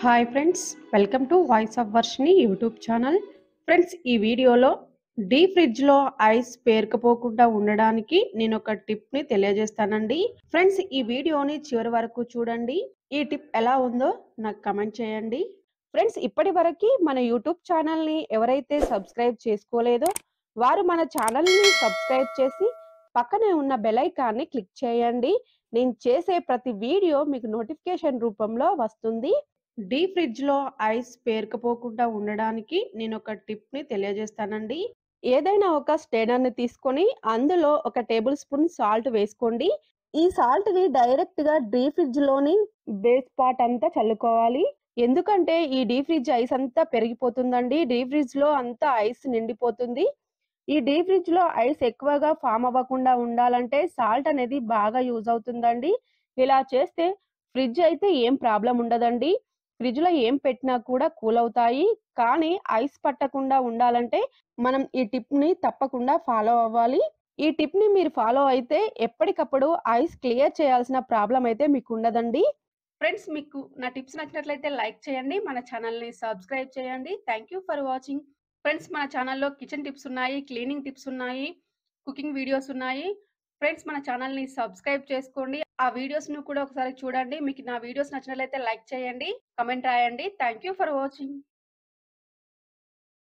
hi friends welcome to voice of Varshini YouTube channel friends ఈ వీడియోలో D ఫ్రిడ్జ్లో ice పేరుకుపోకుండా ఉండడానికి నేను ఒక టిప్ని తెలియజేస్తానండి ఫ్రెండ్స్ ఈ వీడియోని చివరి వరకు చూడండి ఈ టిప్ ఎలా ఉందో నాకు కమెంట్ చేయండి ఫ్రెండ్స్ ఇప్పటి వరకు మన యూట్యూబ్ ఛానల్ని ఎవరైతే సబ్స్క్రైబ్ చేసుకోలేదో వారు మన ఛానల్ని సబ్స్క్రైబ్ చేసి పక్కనే ఉన్న బెల్ ఐకాన్ని క్లిక్ చేయండి నేను చేసే ప్రతి వీడియో మీకు నోటిఫికేషన్ రూపంలో వస్తుంది డీ ఫ్రిడ్జ్ లో ఐస్ పేరుకుపోకుండా ఉండడానికి నేను ఒక టిప్ ని తెలియజేస్తానండి ఏదైనా ఒక స్టేనర్ ని తీసుకొని అందులో ఒక టేబుల్ స్పూన్ సాల్ట్ వేసుకోండి ఈ సాల్ట్ ని డైరెక్ట్ గా డీ ఫ్రిడ్జ్ లోని బేస్ పార్ట్ అంతా చల్లుకోవాలి ఎందుకంటే ఈ డీ ఫ్రిడ్జ్ ఐస్ అంతా పెరిగిపోతుందండి డీ ఫ్రిడ్జ్ లో అంతా ఐస్ నిండిపోతుంది ఈ డీ ఫ్రిడ్జ్ లో ఐస్ ఎక్కువగా ఫామ్ అవ్వకుండా ఉండాలంటే సాల్ట్ అనేది బాగా యూజ్ అవుతుందండి ఇలా చేస్తే ఫ్రిడ్జ్ అయితే ఏం ప్రాబ్లం ఉండదండి ఫ్రిడ్జ్ లో ఏం పెట్టినా కూడా కూల్ అవుతాయి కానీ ఐస్ పట్టకుండా ఉండాలంటే మనం ఈ టిప్ ని తప్పకుండా ఫాలో అవ్వాలి ఈ టిప్ ని మీరు ఫాలో అయితే ఎప్పటికప్పుడు ఐస్ క్లియర్ చేయాల్సిన ప్రాబ్లం అయితే మీకు ఉండదండి ఫ్రెండ్స్ మీకు నా టిప్స్ నచ్చినట్లయితే లైక్ చేయండి మన ఛానల్ని సబ్స్క్రైబ్ చేయండి thank you for watching friends మన ఛానల్లో కిచెన్ టిప్స్ ఉన్నాయి క్లీనింగ్ టిప్స్ ఉన్నాయి కుకింగ్ వీడియోస్ ఉన్నాయి ఫ్రెండ్స్ మన ఛానల్ని సబ్స్క్రైబ్ చేసుకోండి ఆ వీడియోస్ ను కూడా ఒకసారి చూడండి మీకు నా వీడియోస్ నచ్చినట్లయితే లైక్ చేయండి కమెంట్ రాయండి థ్యాంక్ యూ ఫర్ వాచింగ్